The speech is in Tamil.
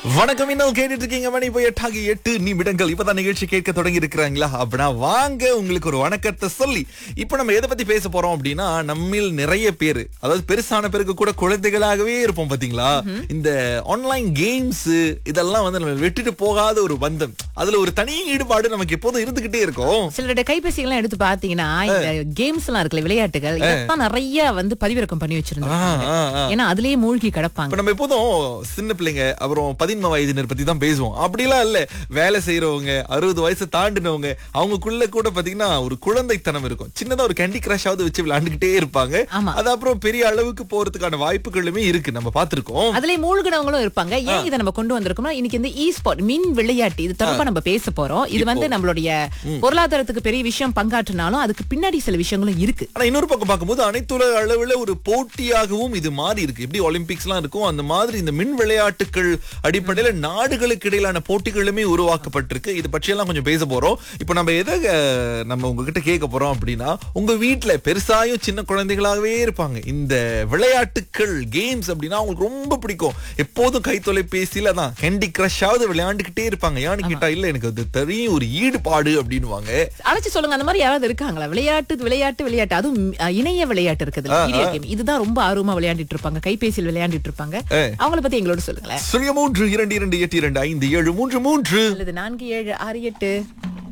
வணக்கம் இன்னும் கேட்டுட்டு இருக்கீங்க மணி போய் எட்டாகி எட்டு நிமிடங்கள் இப்பதான் நிகழ்ச்சி கேட்க தொடங்கி இருக்கிறாங்களா அப்படின்னா வாங்க உங்களுக்கு ஒரு வணக்கத்தை சொல்லி இப்ப நம்ம எதை பத்தி பேச போறோம் அப்படின்னா நம்மில் நிறைய பேரு அதாவது பெருசான பேருக்கு கூட குழந்தைகளாகவே இருப்போம் பாத்தீங்களா இந்த ஆன்லைன் கேம்ஸ் இதெல்லாம் வந்து நம்ம விட்டுட்டு போகாத ஒரு பந்தம் அதுல ஒரு தனி ஈடுபாடு நமக்கு எப்போதும் இருந்துகிட்டே இருக்கும் சிலருடைய கைபேசிகள்லாம் எடுத்து பாத்தீங்கன்னா இந்த கேம்ஸ் எல்லாம் இருக்குல்ல விளையாட்டுகள் இதெல்லாம் நிறைய வந்து பதிவிறக்கம் பண்ணி வச்சிருந்தாங்க ஆ, ஆ. ஏன்னா அதுலயே மூழ்கி கிடப்பாங்க இப்ப நம்ம எப்போதும் சின்ன பிள்ளைங்க அப்புறம் பதின்ம வயதினர் பத்தி தான் பேசுவோம் அப்படிலாம் இல்ல வேலை செய்யறவங்க அறுபது வயசு தாண்டினவங்க அவங்களுக்குள்ள கூட பாத்தீங்கன்னா ஒரு குழந்தைத்தனம் இருக்கும் சின்னதா ஒரு கேண்டி கிரஷாவது வச்சு விளையாண்டுகிட்டே இருப்பாங்க ஆமா. அது அப்புறம் பெரிய அளவுக்கு போறதுக்கான வாய்ப்புகளுமே இருக்கு நம்ம பாத்திருக்கோம் அதுலயே மூழ்கினவங்களும் இருப்பாங்க ஏன் இதை நம்ம கொண்டு வந்திருக்கோம்னா இன்னைக்கு இந்த இ ஸ்போர்ட் மின் விளையாட்டு இது தொடர்பா நம்ம பேச போறோம் இது வந்து நம்மளுடைய பொருளாதாரத்துக்கு பெரிய விஷயம் பங்காற்றினாலும் அதுக்கு பின்னாடி சில விஷயங்களும் இருக்கு ஆனா இன்னொரு பக்கம் பார்க்கும்போது அனைத்துலக அளவுல ஒரு போட்டியாகவும் இது மாறி இருக்கு எப்படி ஒலிம்பிக்ஸ் எல்லாம் இருக்கும் அந்த மாதிரி இந்த மின் விளையாட்டுகள் அடிப்படையில நாடுகளுக்கு இடையிலான போட்டிகளுமே உருவாக்கப்பட்டிருக்கு இது பற்றியெல்லாம் கொஞ்சம் பேச போறோம் இப்போ நம்ம எதை அஹ், நம்ம உங்ககிட்ட கேட்க போறோம் அப்படின்னா உங்க வீட்ல பெருசாயும் சின்ன குழந்தைகளாகவே இருப்பாங்க இந்த விளையாட்டுகள் கேம்ஸ் அப்படின்னா அவங்களுக்கு ரொம்ப பிடிக்கும் எப்போதும் கை தொலைபேசியில தான் கேண்டி கிரஷாவது விளையாண்டுக்கிட்டே இருப்பாங்க ஏன்னு கேட்டா இல்ல எனக்கு அது தெரியும் ஒரு ஈடுபாடு அப்படின்னுவாங்க அழைச்சு சொல்லுங்க அந்த மாதிரி யாராவது இருக்காங்களா விளையாட்டு விளையாட்டு விளையாட்டு அதுவும் அஹ், இணைய விளையாட்டு இருக்குது வீடியோ கேம் இதுதான் ரொம்ப ஆர்வமா விளையாடிட்டு இருப்பாங்க கைபேசியில் விளையாடிட்டு இருப்பாங்க அவங்கள பத்தி எங்களோட சொல்லுங்களேன் சுய மூன்று இரண்டு இரண்டு எட்டு இரண்டு ஐந்து ஏழு மூன்று மூன்று அல்லது நான்கு ஏழு ஆறு எட்டு